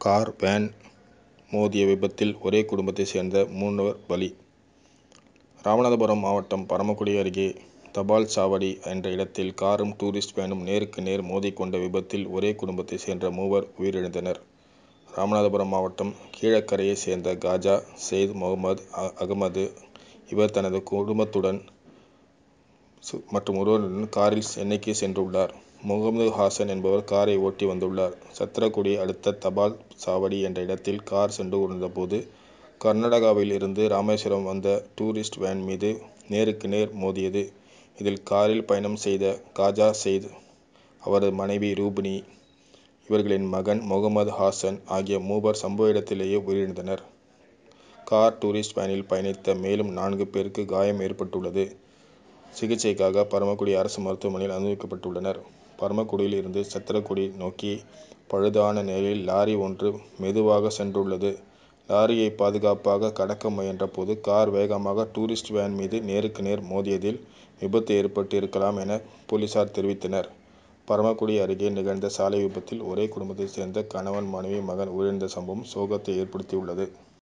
Car, van மோதிய விபத்தில் ஒரே குடும்பத்தை சேர்ந்த மூவர் பலி ராமநாதபுரம் மாவட்டம் பரமக்குடி அருகே தபால்சாவடி என்ற இடத்தில் காரும், டூரிஸ்ட் வேனும் நேருக்கு நேர் மோதிக் கொண்ட விபத்தில் ஒரே குடும்பத்தை சேர்ந்த மூவர் உயிரிழந்தனர். ராமநாதபுரம் மாவட்டம் கீழக்கரையை சேர்ந்த காஜா செயித் முகமது அகமது. இவர் தனது குடும்பத்துடன் மற்றும் ஒருவருடன் காரில் சென்னைக்கு சென்றுள்ளார். முகமது ஹாசன் என்பவர் காரை ஓட்டி வந்துள்ளார். சத்திரக்குடி அடுத்த தபால் சாவடி என்ற இடத்தில் கார் சென்று கொண்டிருந்த போது, கர்நாடகாவில் இருந்து ராமேஸ்வரம் வந்த டூரிஸ்ட் வேன் மீது நேருக்கு நேர் மோதியது. இதில் காரில் பயணம் செய்த காஜா செயித், அவரது மனைவி ரூபினி, இவர்களின் மகன் முகமது ஹாசன் ஆகிய மூவர் சம்பவ இடத்திலேயே உயிரிழந்தனர். கார், டூரிஸ்ட் வேனில் பயணித்த மேலும் நான்கு பேருக்கு காயம் ஏற்பட்டுள்ளது. சிகிச்சைக்காக பரமக்குடி அரசு மருத்துவமனையில் அனுமதிக்கப்பட்டுள்ளனர். பரமக்குடியில் இருந்து சத்திரக்குடி நோக்கி பழுதான நிலையில் லாரி ஒன்று மெதுவாக சென்றுள்ளது. லாரியை பாதுகாப்பாக கடக்க முயன்ற போது கார் வேகமாக டூரிஸ்ட் வேன் மீது நேருக்கு நேர் மோதியதில் விபத்து ஏற்பட்டு இருக்கலாம் என போலீசார் தெரிவித்தனர். பரமக்குடி அருகே நிகழ்ந்த சாலை விபத்தில் ஒரே குடும்பத்தை சேர்ந்த கணவன், மனைவி, மகன் உயிரிழந்த சம்பவம் சோகத்தை ஏற்படுத்தியுள்ளது.